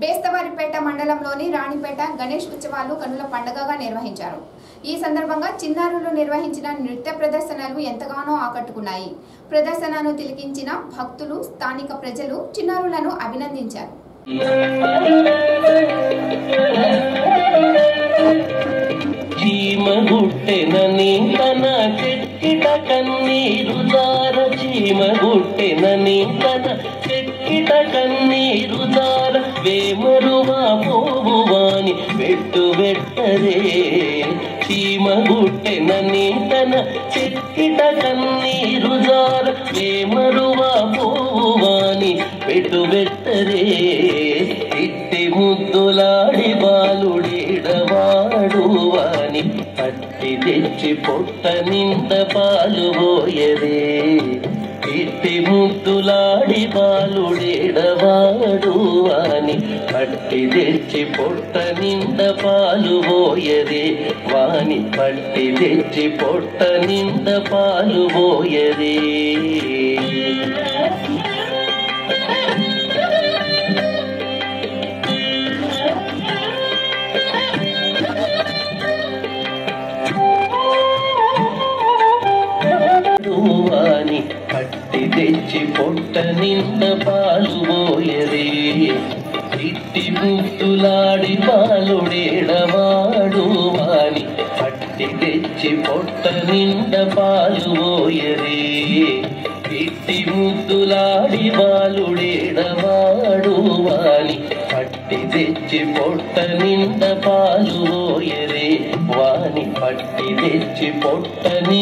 బేస్తవారిపేట మండలంలోని రాణిపేట గణేష్ ఉత్సవాలు కనుల పండుగగా నిర్వహించారు ఈ సందర్భంగా చిన్నారులు నిర్వహించిన నృత్య ప్రదర్శనలు ఎంతగానో ఆకట్టుకున్నాయి ప్రదర్శనను తిలకించిన భక్తులు స్థానిక ప్రజలు చిన్నారులను అభినందించారు చీమగుట్టెనని తన చెక్కిట కన్నీరు దార చీమగుట్టెనని తన చెక్కిట కన్నీరు దార వేమరువా పోవువాని పెట్టు వెట్టరే చీమగుట్టెనని తన చెక్కిట కన్నీరు దార వేమరువా పోవువాని పెట్టు వెట్టరే ఇట్టి ముద్దులాడి బాలుడేడవాడు వాని పట్టి తెచ్చి పొట్ట నింద పాలు పోయరే ఇట్టి ముద్దులాడి బాలుడేడవాడు వాని పట్టి తెచ్చి పొట్ట నింద పాలు పోయరే వాని పట్టి తెచ్చి పొట్ట నింద పాలు పోయరే వాని పట్టి తెచ్చి పొట్ట నింద పాలు పోయరే ఇట్టి ముద్దులాడి పాలుడేడవాడు వాని పట్టి తెచ్చి పొట్ట నింద పాలు పోయరే ఇట్టి ముద్దులాడి బాలుడేడవాడు వాని పట్టి తెచ్చి పొట్ట నింద పాలు పోయరే వాని పట్టి తెచ్చి పొట్ట నింద